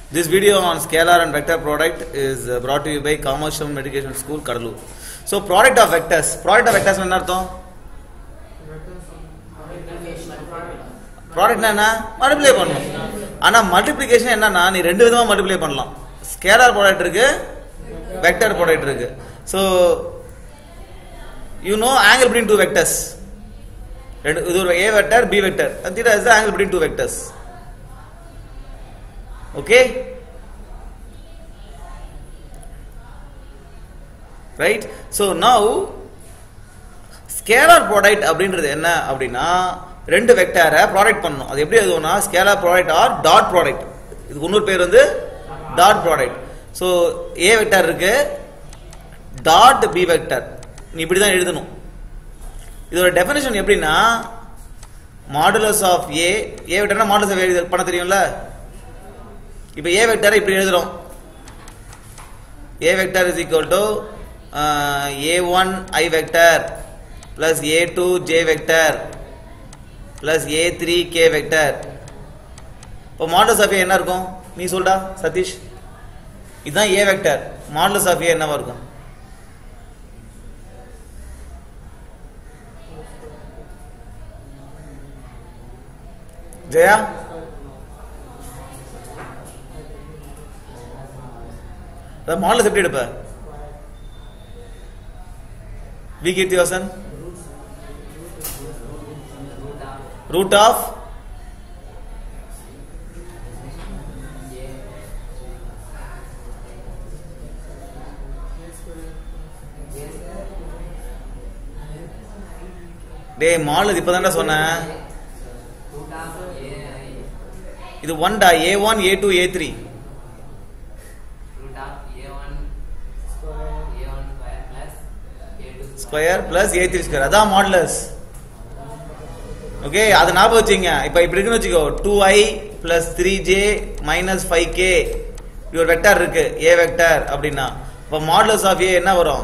This video on scalar and vector product is uh, brought to you by Commercial Medication School, Kadalur. So, product of vectors. Product of vectors என்ன அர்த்தம் ப்ராடக்ட்னா என்ன multiply பண்ணணும் ஆனா multiplication என்னன்னா நீ ரெண்டு விதமா மல்டிப்ளை பண்ணலாம் ஸ்கேலார் ப்ராடக்ட் இருக்கு வெக்டர் ப்ராடக்ட் இருக்கு so you know angle between two vectors ரெண்டு இது ஒரு A vector B vector theta is the angle between two vectors okay right so now scalar product அப்படின்றது என்ன அப்படின்னா ரெண்டு வெக்டாரை ப்ராடக்ட் பண்ணணும் அது எப்படி எழுதுவோம்னா scalar product or dot product இதுக்கு இன்னொரு பேர் வந்து dot product so A vector இருக்கு டாட் பி வெக்டார் நீ இப்படி தான் எழுதணும் இதோட டெஃபினேஷன் எப்படின்னா மாடுலஸ் ஆஃப் ஏ ஏ வெக்டர்னா மாடுலஸ் ஆஃப் ஏ பண்ண தெரியும்ல இப்போ ஏ வெக்டாரை இப்படி எழுதுறோம் A vector is equal to A one I vector plus A two J vector plus A three K vector இப்போ மாடலஸ் ஆஃப் ஏ என்ன இருக்கும் நீ சொல்டா சதீஷ் இதுதான் A vector modulus of A என்னவா இருக்கும் ஜெயா மாடலஸ் எப்படி எடுப்ப வி கீர்த்திவாசன் root of டேய் மால் இது இப்பதான்டா சொன்னேன் இது ஒன்டா A one A two A three square plus A three square அதான் மாடலஸ் ஓகே அது ஞாபகம் வச்சுங்க இப்ப இப்படி இருக்குன்னு வச்சுக்கோ two I plus three J minus five K இப்படி ஒரு வெக்டார் இருக்கு ஏ வெக்டார் அப்படின்னா இப்போ மாடலஸ் ஆஃப் ஏ என்ன வரும்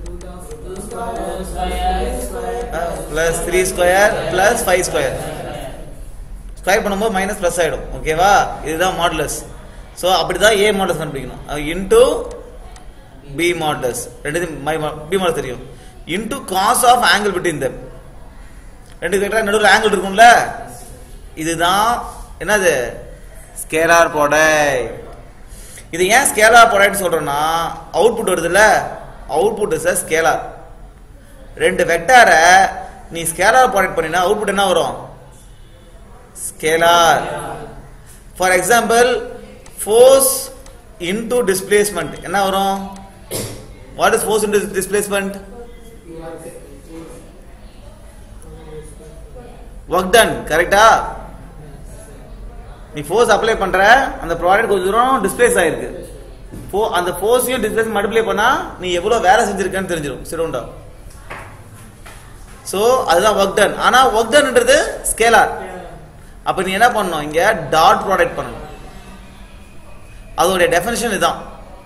plus three square plus five square square பண்ணும்போது மைனஸ் பிளஸ் ஆயிடும் ஓகேவா இதுதான் மாடலஸ் ஸோ அப்படிதான் ஏ மாடலஸ் கண்டுபிடிக்கணும் இன்டூ பி மாடலஸ் ரெண்டு பி மாடல் தெரியும் into cos of angle between them ரெண்டு வெக்டர் நடுவில் ஆங்கிள் இருக்கும்ல இதுதான் என்னது ஸ்கேலார் ப்ராடக்ட் இது ஏன் ஸ்கேலார் ப்ராடக்ட் சொல்றோம்னா அவுட்புட் வருதுல்ல அவுட்புட் இஸ் ஸ்கேலார் ரெண்டு வெக்டாரை நீ ஸ்கேலார் ப்ராடக்ட் பண்ணினா அவுட்புட் என்ன வரும் scalar for example force into displacement என்ன வரும் what is force into displacement work done கரெக்டா நீ ஃபோர்ஸ் அப்ளை பண்ற அந்த ப்ராடக்ட் கொஞ்சம் தூரம் டிஸ்பிளேஸ் ஆயிருக்கு அந்த ஃபோர்ஸையும் டிஸ்பிளேஸ் மல்டிப்ளை பண்ணா நீ எவ்வளவு வேலை செஞ்சிருக்கன்னு தெரிஞ்சிடும் சிறுண்டா சோ அதுதான் ஒர்க் டன் ஆனா ஒர்க் டன்ன்றது ஸ்கேலார் அப்ப நீ என்ன பண்ணணும் இங்க டாட் ப்ராடக்ட் பண்ணணும் அதோடைய டெஃபினேஷன் இதுதான்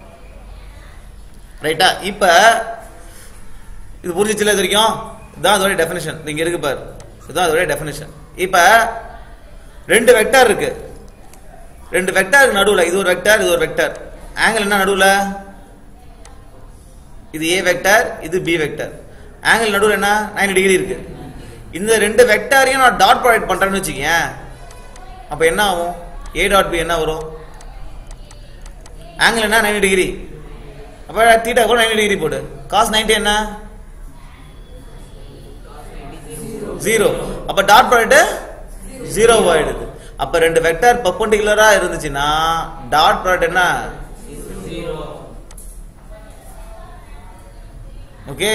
ரைட்டா இப்ப இது புரிஞ்சிச்சுல இது வரைக்கும் இதுதான் அதோடைய டெஃபினேஷன் இங்க இருக்கு பாரு இதுதான் அதோட டெஃபினேஷன் இப்ப ரெண்டு வெக்டார் இருக்கு ரெண்டு வெக்டார் நடுவுல இது ஒரு வெக்டார் இது ஒரு வெக்டார் ஆங்கிள் என்ன நடுவுல இது ஏ வெக்டார் இது பி வெக்டார் ஆங்கிள் நடுவுல என்ன 90 டிகிரி இருக்கு இந்த ரெண்டு வெக்டாரையும் நான் டாட் ப்ராடக்ட் பண்றேன்னு வச்சுக்கேன் அப்ப என்ன ஆகும் ஏ டாட் பி என்ன வரும் ஆங்கிள் என்ன 90 டிகிரி அப்ப தீட்டா கூட 90 டிகிரி போடு காஸ் 90 என்ன ஜீரோ அப்ப டாட் ப்ராடக்ட் ஜீரோ ஆயிடுது அப்ப ரெண்டு வெக்டர் பர்பண்டிகுலரா இருந்துச்சுன்னா டாட் ப்ராடக்ட் என்ன ஓகே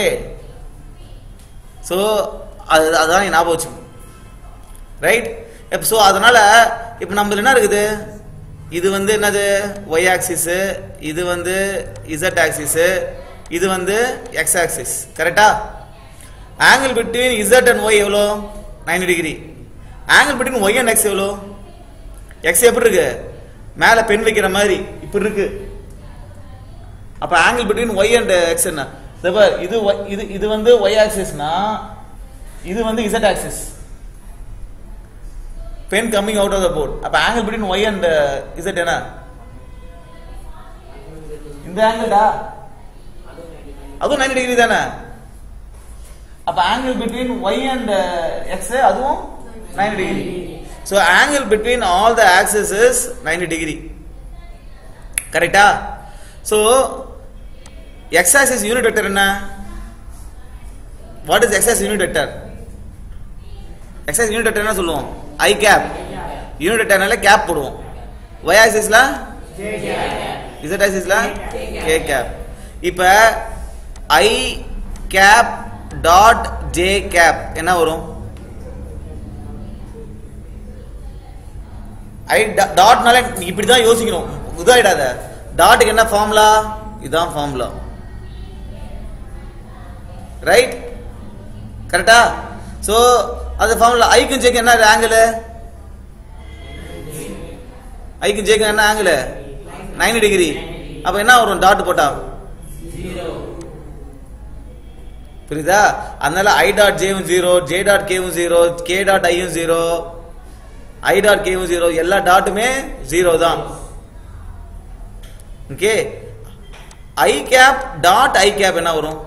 சோ அது அதான் நீ ஞாபகம் வச்சுக்கணும் ரைட் இப்போ ஸோ அதனால இப்போ நம்ம என்ன இருக்குது இது வந்து என்னது ஒய் ஆக்சிஸ் இது வந்து இசட் ஆக்சிஸ் இது வந்து எக்ஸ் ஆக்சிஸ் கரெக்டா angle between Z and Y எவ்வளோ ninety degree angle between Y and X எவ்வளோ எக்ஸ் எப்படி இருக்கு மேலே பெண் வைக்கிற மாதிரி இப்படி இருக்கு அப்ப angle between Y and X என்ன இது இது இது வந்து ஒய் ஆக்சிஸ்னா இது வந்து Z axis pen coming out of the board அப்ப angle between Y and Z என்ன இந்த ஆங்கிள்டா அதுவும் 90 டிகிரி தானே அப்ப angle between y and x அதுவும் 90 degree so angle between all the axes is 90 degree கரெக்டா so x axis unit vector என்ன what is x axis unit vector x axis unit vector என்ன சொல்லுவோம் i கேப் யூனிட் வெக்டர்னால cap போடுவோம் y axisல z axisல k cap இப்ப i cap dot j cap என்ன வரும் ஐ டாட்னால இப்படி தான் யோசிக்கணும் இதாயிடாத டாட்டுக்கு என்ன ஃபார்முலா இதான் ஃபார்முலா ரைட் கரெக்டா சோ அது ஃபார்முலா ஐக்கும் ஜேக்கு என்ன ஆங்கிள் ஐக்கும் ஜேக்கு என்ன ஆங்கிள் 90 டிகிரி அப்ப என்ன வரும் டாட் போட்டா புரியுதா அதனால ஐ டாட் ஜேவும் ஜீரோ ஜே டாட் கேவும் ஜீரோ கே டாட் ஐயும் ஜீரோ ஐ டாட் கேவும் ஜீரோ எல்லா டாட்டுமே ஜீரோ தான் okay I cap dot I cap என்ன வரும்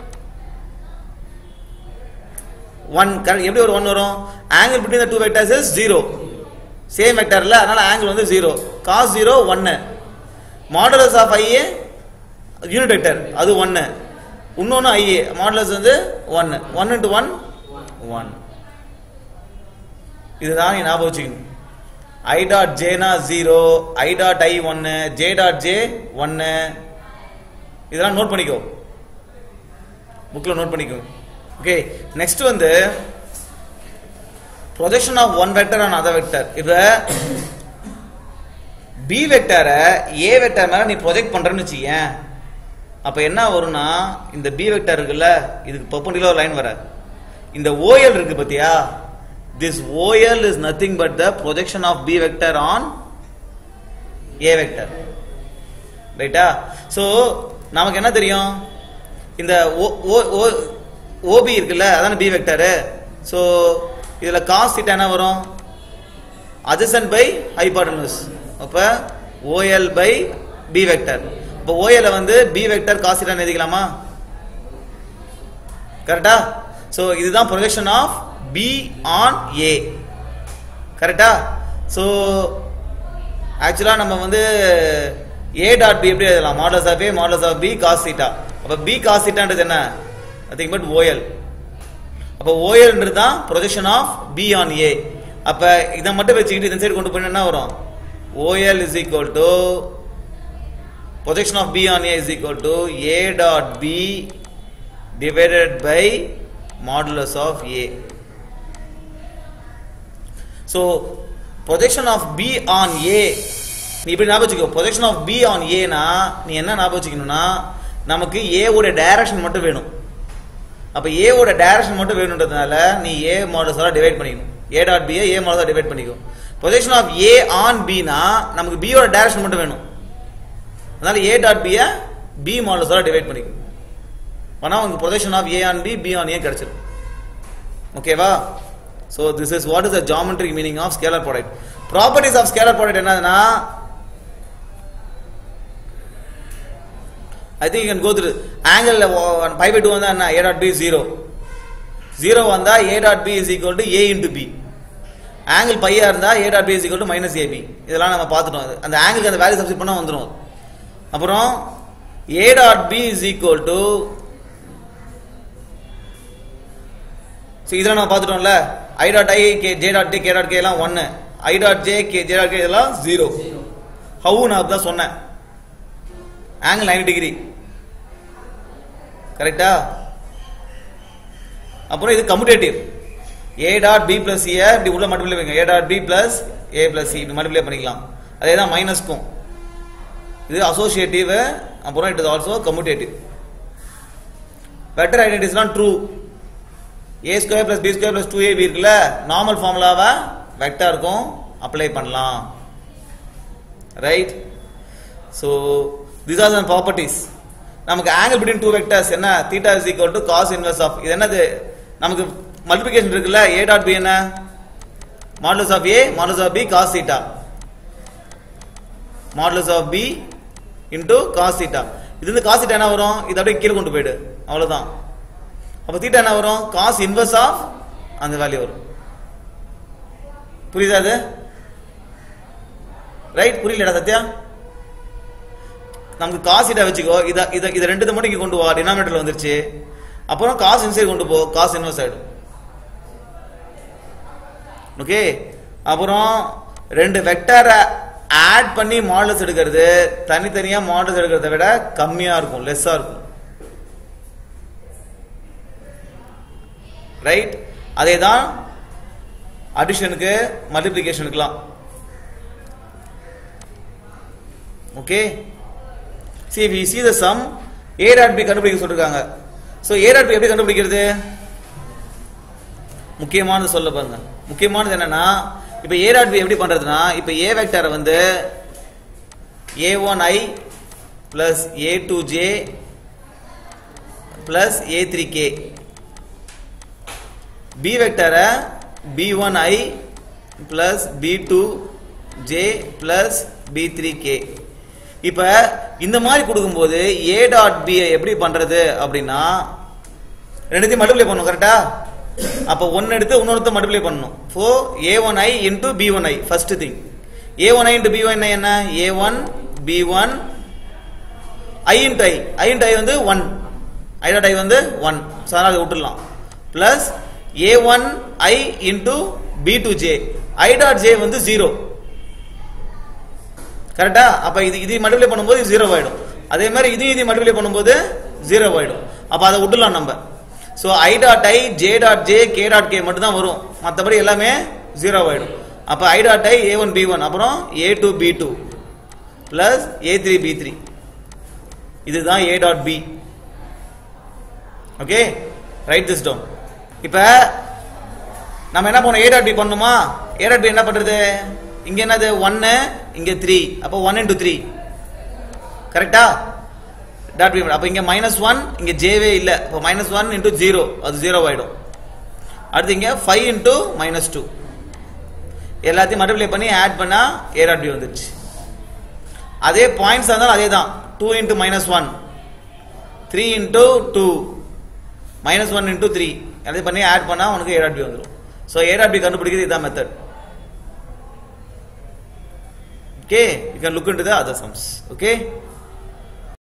ஒன் கரெக்ட் எப்படி ஒரு ஒன் வரும் angle between the two vectors is zero same வெக்டர்ல அதனால ஆங்கிள் வந்து ஜீரோ காஸ் ஜீரோ ஒன்னு modulus of I unit vector அது ஒன்னு இன்னொன்னு ஐ மாடுலஸ் வந்து ஒன்னு ஒன் இன்ட்டு ஒன் ஒன் இதுதான் நீ ஞாபகம் வச்சுக்கணும் ஐ டாட் ஜேனா ஜீரோ ஐ டாட் ஐ ஒன்னு ஜே டாட் ஜே ஒன்னு இதெல்லாம் நோட் பண்ணிக்கோ புக்கில் நோட் பண்ணிக்கோ ஓகே நெக்ஸ்ட் வந்து projection of one vector on other vector இப்ப பி வெக்டரை ஏ வெக்டர் மேல நீ ப்ரொஜெக்ட் பண்றேன்னு வச்சுக்கேன் அப்ப என்ன வரும்னா இந்த பி வெக்டர் இருக்குல்ல இதுக்கு பர்பண்டிகுலர் லைன் வர இந்த ஓஎல் இருக்கு பாத்தியா this OL is nothing but the projection of B vector on A vector ரைட்டா சோ நமக்கு என்ன தெரியும் இந்த OB இருக்குல்ல அதான B வெக்டர் சோ இதுல cos θ என்ன வரும் adjacent by hypotenuse அப்ப OL by B vector அப்ப OL வந்து B vector cos θ எழுதிக்கலாமா கரெக்டா சோ இதுதான் projection of B on A கரெக்டா ஸோ ஆக்சுவலாக நம்ம வந்து ஏ டாட் பி எப்படி எழுதலாம் modulus of A modulus of B cos theta அப்போ பி காஸ் சீட்டான்றது என்ன நத்திங் பட் ஓஎல் அப்போ ஓஎல்ன்றது தான் projection of B on A அப்போ இதை மட்டும் வச்சுக்கிட்டு இந்த சைடு கொண்டு போய் என்ன வரும் OL is equal to projection of B on A is equal to A dot B divided by modulus of A so projection of B on A நீ இப்படி ஞாபகம் வச்சுக்கோ ப்ரொஜெக்ஷன் ஆஃப் பி ஆன் ஏனா நீ என்ன ஞாபகம் வச்சுக்கணும்னா நமக்கு ஏவோட டைரக்ஷன் மட்டும் வேணும் அப்போ ஏவோட டைரக்ஷன் மட்டும் வேணுன்றதுனால நீ ஏ மாடல்ஸால டிவைட் பண்ணிக்கணும் ஏ டாட் பியை ஏ மாடல்ஸாக டிவைட் பண்ணிக்கோ ப்ரொஜெக்ஷன் ஆஃப் ஏ ஆன் பினா நமக்கு பியோட டைரக்ஷன் மட்டும் வேணும் அதனால ஏ டாட் பியை பி மாடல்ஸால டிவைட் பண்ணிக்கணும் ஆனால் உங்களுக்கு projection of A on B B on A கிடைச்சிடும் ஓகேவா so this is what is the geometric meaning of scalar product properties of scalar product என்னதுன்னா I think can go through angle pi by two வந்தா என்ன A dot B zero zero வந்தா A dot B is equal to A into B angle பையா இருந்தா A dot B is equal to minus AB இதெல்லாம் நம்ம பார்த்துட்டோம் அது. அந்த ஆங்கிளுக்கு அந்த வேல்யூ சப்ஸ்டிட் பண்ணா வந்துடும் அப்புறம் A dot B is equal to so இதெல்லாம் நம்ம பார்த்துட்டோம்ல I dot I K J dot D K dot K எல்லாம் ஒன்று I dot J K J dot K இதெல்லாம் ஜீரோ ஹவு நான் தான் சொன்னேன் ஆங்கிள் 90 டிகிரி கரெக்டா அப்புறம் இது commutative A dot B plus A இப்படி உள்ள மல்டிப்ளை பண்ணுங்க A dot B plus A plus C இப்படி மல்டிப்ளை பண்ணிக்கலாம் அதே தான் மைனஸ்க்கும் இது அசோசியேட்டிவ் அப்புறம் it is also commutative vector ஐடென்டிஸ்லாம் true A square plus B square plus two AB இருக்குல்ல நார்மல் ஃபார்முலாவை வெக்டாருக்கும் அப்ளை பண்ணலாம் right so this are the properties நமக்கு ஆங்கிள் பிட்வீன் டூ வெக்டர்ஸ் என்ன theta is equal to cos inverse of இது என்னது நமக்கு மல்டிபிகேஷன் இருக்குல்ல ஏ டாட் பி என்ன modulus of A modulus of B cos theta modulus of B into cos theta இது வந்து காசு என்ன வரும் இது அப்படியே கீழே கொண்டு போயிடு அவ்வளவுதான் அப்ப தீட்டா என்ன வரும் காஸ் இன்வர்ஸ் ஆஃப் அந்த வேல்யூ வரும் புரியுதா அது ரைட் புரியலடா சத்யா நமக்கு காசு இதை வச்சுக்கோ இத இத இத ரெண்டு மட்டும் இங்க கொண்டு வா டினாமினேட்டர்ல வந்துருச்சு அப்புறம் காசு இன்சைட் கொண்டு போ காசு இன்வெர்ஸ் ஆயிடும் ஓகே அப்புறம் ரெண்டு வெக்டரை ஆட் பண்ணி மாடல்ஸ் எடுக்கிறது தனித்தனியா மாடல்ஸ் எடுக்கிறத விட கம்மியா இருக்கும் லெஸ்ஸா இருக்கும் ரைட் அதே தான் அடிஷனுக்கு மல்டிப்ளிகேஷனுக்குலாம் okay see we see the sum a dot b கண்டுபிடிக்க சொல்லிருக்காங்க so a dot b எப்படி கண்டுபிடிக்கிறது முக்கியமானது சொல்ல பாருங்க முக்கியமானது என்னன்னா இப்போ a dot b எப்படி பண்றதுன்னா இப்போ a வெக்டரை வந்து a1i plus a2j plus a3k b வெக்டரை b1i plus b2j plus b3k இப்ப இந்த மாதிரி கொடுக்கும்போது a டாட் b எப்படி பண்றது அப்படின்னா ரெண்டுத்தையும் மல்டிப்ளை பண்ணணும் கரெக்டா அப்ப ஒன்னு எடுத்து இன்னொருத்த மல்டிப்ளை பண்ணணும் for A one I into B one I first thing A one I into B one I என்ன A one B one I into I I into I வந்து ஒன் ஐ டாட் ஐ வந்து ஒன் ஸோ அதனால் அதை விட்டுடலாம் plus A one I into B two J I dot J வந்து zero கரெக்டா அப்ப இது இது மல்டிப்ளை பண்ணும்போது இது ஜீரோ ஆயிடும் அதே மாதிரி இது இது மல்டிப்ளை பண்ணும்போது ஜீரோ ஆயிடும் அப்ப அதை விட்டுலாம் நம்ம so I dot I J dot J K dot K மட்டும் தான் வரும் மற்றபடி எல்லாமே ஜீரோ ஆயிடும் அப்ப I dot I A one B one அப்புறம் A two B two plus A three B three இதுதான் A dot B okay right this down இப்ப நம்ம என்ன பண்ணோம் ஏ டாட் பி பண்ணுமா ஏ டாட் பி என்ன பண்றது இங்க என்னது ஒன்னு இங்க த்ரீ அப்போ ஒன் இன்டூ த்ரீ கரெக்டா டாட் பி அப்போ இங்க மைனஸ் ஒன் இங்க ஜேவே இல்ல இப்போ மைனஸ் ஒன் இன்டூ ஜீரோ அது ஜீரோ ஆயிடும் அடுத்து இங்க ஃபைவ் இன்டூ மைனஸ் டூ எல்லாத்தையும் மல்டிப்ளை பண்ணி ஆட் பண்ணா ஏ டாட் பி வந்துருச்சு அதே பாயிண்ட்ஸ் இருந்தாலும் அதே தான் two into minus one three into two minus one into three எல்லாத்தையும் பண்ணி ஆட் பண்ணா உனக்கு ஏ டாட் பி வந்துடும் ஸோ ஏ டாட் பி கண்டுபிடிக்கிறது இதான் method okay you can look into the other sums okay